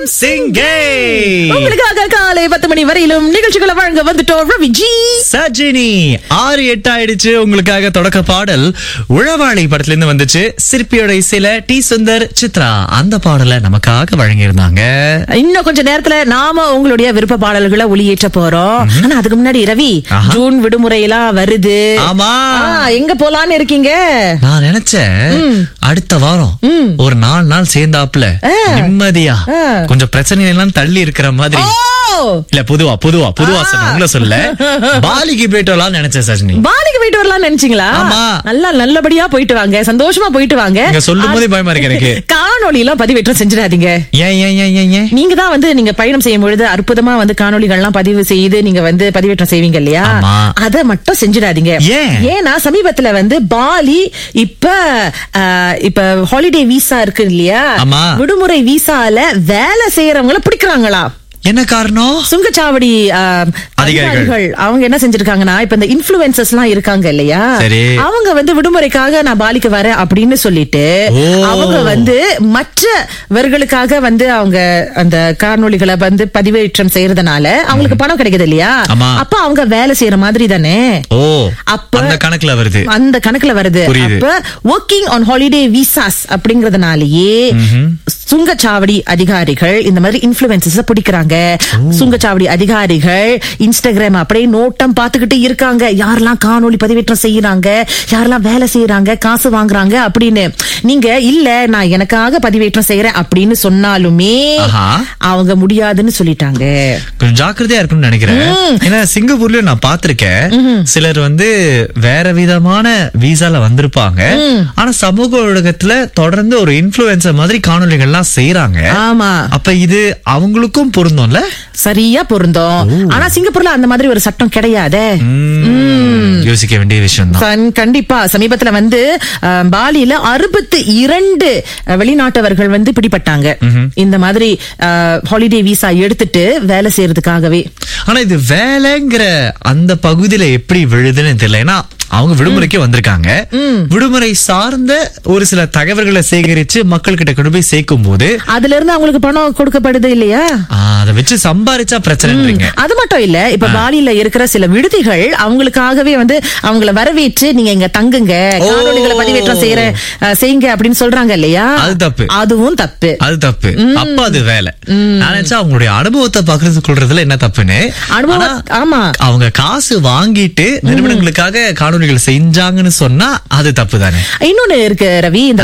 வணக்கம் சிங்கே உங்களுக்காக காலை பத்து மணி வரையிலும் நிகழ்ச்சிகளை வழங்க வந்துட்டோம் ரவி ஜி சஜினி ஆறு எட்டு ஆயிடுச்சு உங்களுக்காக தொடக்க பாடல் உழவாளி படத்துல இருந்து வந்துச்சு சிற்பியோட இசையில டி சுந்தர் சித்ரா அந்த பாடலை நமக்காக வழங்கியிருந்தாங்க இன்னும் கொஞ்ச நேரத்துல நாம உங்களுடைய விருப்ப பாடல்களை ஒளியேற்ற போறோம் ஆனா அதுக்கு முன்னாடி ரவி ஆஹா. ஜூன் விடுமுறை எல்லாம் வருது ஆமா ஆ, எங்க போலான்னு இருக்கீங்க நான் நினைச்சேன் அடுத்த வாரம் ஒரு நாலு நாள் சேர்ந்தாப்புல நிம்மதியா ஆ. கொஞ்சம் பிரச்சனை எல்லாம் தள்ளி இருக்கிற மாதிரி ஓ இல்ல பொதுவா பொதுவா பொதுவா சொன்ன உங்களை சொல்ல பாலிக்கு போயிட்டு வரலாம்னு நினைச்சேன் சஜினி பாலிக்கு போயிட்டு வரலாம்னு நினைச்சீங்களா ஆமா. நல்லா நல்லபடியா போயிட்டு வாங்க சந்தோஷமா போயிட்டு வாங்க நீங்க சொல்லும் போதே பயமா இருக்கு எனக்கு காணொளி எல்லாம் பதிவேற்றம் செஞ்சிடாதீங்க ஏன் ஏன் ஏன் ஏன் ஏன் நீங்க தான் வந்து நீங்க பயணம் செய்யும் பொழுது அற்புதமா வந்து காணொளிகள்லாம் பதிவு செய்து நீங்க வந்து பதிவேற்றம் செய்வீங்க இல்லையா ஆமா. அத மட்டும் செஞ்சிடாதீங்க ஏன்? ஏன்னா சமீபத்துல வந்து பாலி இப்ப ஆஹ், இப்ப ஹாலிடே வீசா இருக்கு இல்லையா ஆமா. விடுமுறை வீசால வேலை செய்யறவங்கள பிடிக்கிறாங்களா என்ன காரணம் சுங்கச்சாவடி ஆஹ், அதிகாரிகள். அதிகாரிகள் அவங்க என்ன செஞ்சிருக்காங்கன்னா இப்ப இந்த இன்ஃபுளுசர்ஸ் எல்லாம் இருக்காங்க இல்லையா சரி. அவங்க வந்து விடுமுறைக்காக நான் பாலிக்கு வரேன் அப்படின்னு சொல்லிட்டு ஓ. அவங்க வந்து மற்றவர்களுக்காக வந்து அவங்க அந்த காணொளிகளை வந்து பதிவேற்றம் செய்யறதுனால அவங்களுக்கு பணம் கிடைக்குது இல்லையா ஆமா. அப்ப அவங்க வேலை செய்யற மாதிரி தானே ஓ அப்ப- அந்த கணக்குல வருது அந்த கணக்குல வருது புரியுது. அப்ப ஒர்க்கிங் ஆன் ஹாலிடே விசாஸ் அப்படிங்கறதுனாலயே சுங்கச்சாவடி அதிகாரிகள் இந்த மாதிரி இன்ஃபுளுசஸ் பிடிக்கிறாங்க சுங்கச்சாவடி அதிகாரிகள் இன்ஸ்டாகிராம் அப்படியே நோட்டம் பார்த்துக்கிட்டு இருக்காங்க யாரெல்லாம் காணொளி பதிவேற்றம் செய்யறாங்க யாரெல்லாம் வேலை செய்யறாங்க காசு வாங்குறாங்க அப்படின்னு நீங்க இல்ல நான் எனக்காக பதிவேற்றம் செய்யறேன் அப்படின்னு சொன்னாலுமே ஆஹா. அவங்க முடியாதுன்னு சொல்லிட்டாங்க கொஞ்சம் ஜாக்கிரதையா இருக்கணும்னு நினைக்கிறேன் ஏன்னா சிங்கப்பூர்லயும் நான் பாத்திருக்கேன் சிலர் வந்து வேற விதமான வீசால வந்திருப்பாங்க ஆனா சமூக ஊடகத்துல தொடர்ந்து ஒரு இன்ஃபுளுசர் மாதிரி காணொளிகள்லாம் செய்யறாங்க ஆமா அப்ப இது அவங்களுக்கும் பொருந்தும்ல சரியா பொருந்தோம் ஆனா சிங்கப்பூர்ல அந்த மாதிரி ஒரு சட்டம் கிடையாதே ம், யோசிக்க வேண்டிய விஷயம் தான் கண்- கண்டிப்பா சமீபத்துல வந்து அஹ், பாலியில அறுபத்தி இரண்டு அஹ், வெளிநாட்டவர்கள் வந்து பிடிபட்டாங்க இந்த மாதிரி ஹாலிடே விசா எடுத்துட்டு வேலை செய்யறதுக்காகவே ஆனா இது வேலைங்கிற அந்த பகுதியில எப்படி விழுதுன்னு தெரியல ஏன்னா அவங்க விடுமுறைக்கு வந்திருக்காங்க விடுமுறை சார்ந்த ஒரு சில தகவல்களை சேகரிச்சு மக்கள் கிட்ட கொண்டு போய் சேர்க்கும் போது அதுல இருந்து அவங்களுக்கு பணம் கொடுக்கப்படுது இல்லையா ஆ, அதை வச்சு சம்பாரிச்சா பிரச்சனைன்றீங்க அது மட்டும் இல்ல இப்ப பாலியில இருக்கிற சில விடுதிகள் அவங்களுக்காகவே வந்து அவங்கள வரவேற்று நீங்க இங்க தங்குங்க ஓ. காணொளிகளை பதிவேற்றம் செய்யற அஹ், செய்யுங்க அப்படின்னு சொல்றாங்க இல்லையா அது தப்பு. அதுவும் தப்பு அது தப்பு அப்ப அது வேலை நான் நினைச்சா அவங்களுடைய அனுபவத்தை பகிர்ந்து கொள்றதுல என்ன தப்புன்னு அனுபவம் ஆனா, ஆமா அவங்க காசு வாங்கிட்டு நிறுவனங்களுக்காக காணொலிகள் செஞ்சாங்கன்னு சொன்னா அது தப்பு தானே இன்னொன்னு இருக்கு ரவி இந்த